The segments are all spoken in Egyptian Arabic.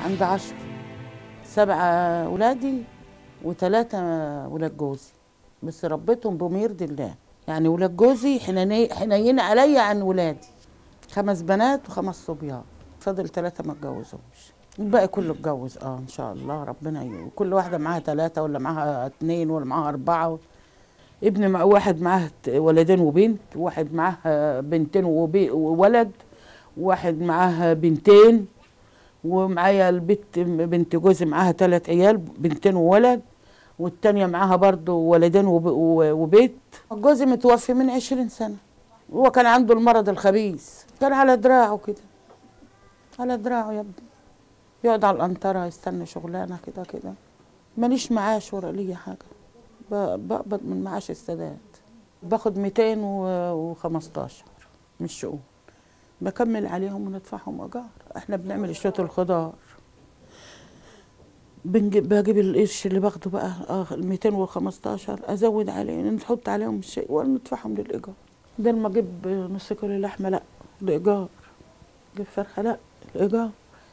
عندي عشر سبعة ولادي وثلاثة ولاد جوزي بس ربيتهم بما يرضي الله يعني ولاد جوزي حنيني- حنين عليا عن ولادي خمس بنات وخمس صبيان فاضل ثلاثة ما اتجوزوش الباقي كله اتجوز اه ان شاء الله ربنا ي... كل واحدة معاها ثلاثة ولا معاها اتنين ولا معاها أربعة ابن مع واحد معاه ت- ولدين وبنت واحد معاه بنتين وبي... وولد واحد معاه بنتين ومعايا البت بنت جوزي معاها ثلاث عيال بنتين وولد والتانية معاها برضو ولدين وب... و- وبيت جوزي متوفي من عشرين سنة هو كان عنده المرض الخبيث كان على دراعه كده على دراعه يا ابني يقعد على القنطرة يستنى شغلانة كده كده ماليش معاش ولا ليا حاجة ب- بقبض من معاش السادات باخد 215 من الشؤون بكمل عليهم وندفعهم ايجار احنا بنعمل شويه الخضار بنجيب بجيب القرش اللي باخده بقى اه ال 215 ازود عليه نحط عليهم الشيء وندفعهم للايجار ده لما اجيب نص كيلو لحمه لا الايجار اجيب فرخه لا الايجار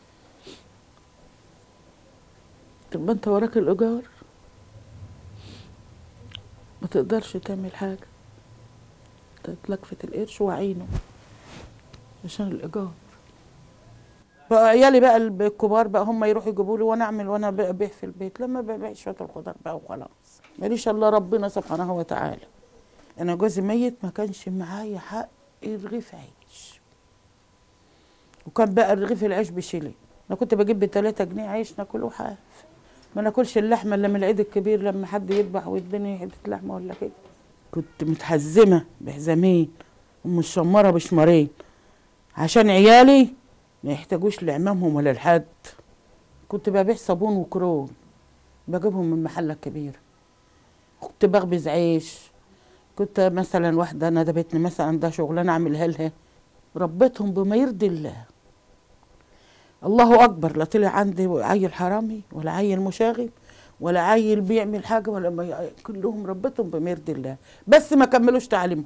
طب انت وراك الايجار ما تقدرش تعمل حاجه تتلكفت القرش وعينه عشان الايجار بقى عيالي بقى الب- الكبار بقى هم يروحوا يجيبوا لي وانا اعمل وانا ابيع في البيت لما ببيع شويه الخضار بقى وخلاص ماليش الا ربنا سبحانه وتعالى انا جوزي ميت ما كانش معايا حق رغيف عيش وكان بقى رغيف العيش بشيلين انا كنت بجيب ب 3 جنيه عيش ناكله حاف ما ناكلش اللحمه الا من العيد الكبير لما حد يذبح ويديني حته لحمه ولا كده كنت متحزمه بحزامين ومشمره بشمارين عشان عيالي ما يحتاجوش لعمامهم ولا لحد كنت ببيع صابون وكرون بجيبهم من محلة كبيرة كنت بخبز عيش كنت مثلا واحدة ندبتني مثلا ده شغلانة أعملها لها ربيتهم بما يرضي الله الله أكبر لا طلع عندي عيل حرامي ولا عيل مشاغب ولا عيل بيعمل حاجة ولا ما ي... كلهم ربيتهم بما يرضي الله بس ما كملوش تعليمهم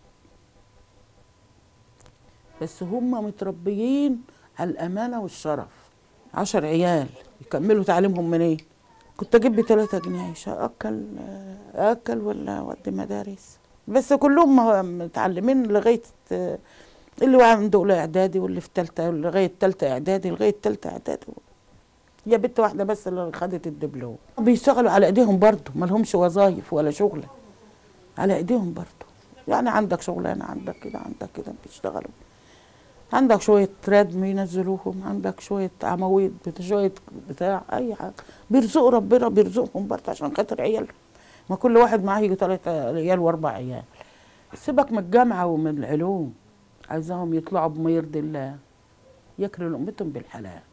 بس هم متربيين على الأمانة والشرف عشر عيال يكملوا تعليمهم منين كنت أجيب بثلاثة جنيه عيش أكل أكل ولا أودي مدارس بس كلهم مه- متعلمين لغاية آه، اللي عنده أولى إعدادي واللي في تالتة لغاية تالتة إعدادي لغاية تالتة إعدادي هي بنت واحدة بس اللي خدت الدبلوم بيشتغلوا على إيديهم برضه ما لهمش وظايف ولا شغلة على إيديهم برضه يعني عندك شغلانة عندك كده عندك كده بيشتغلوا عندك شوية ردم ينزلوهم عندك شوية عواميد بت- شوية بتاع أي حاجة بيرزقوا ربنا بيرزقهم برضه عشان خاطر عيالهم ما كل واحد معاه يجي تلاتة عيال وأربع عيال سيبك من الجامعة ومن العلوم عايزاهم يطلعوا بما يرضي الله ياكلوا لقمتهم بالحلال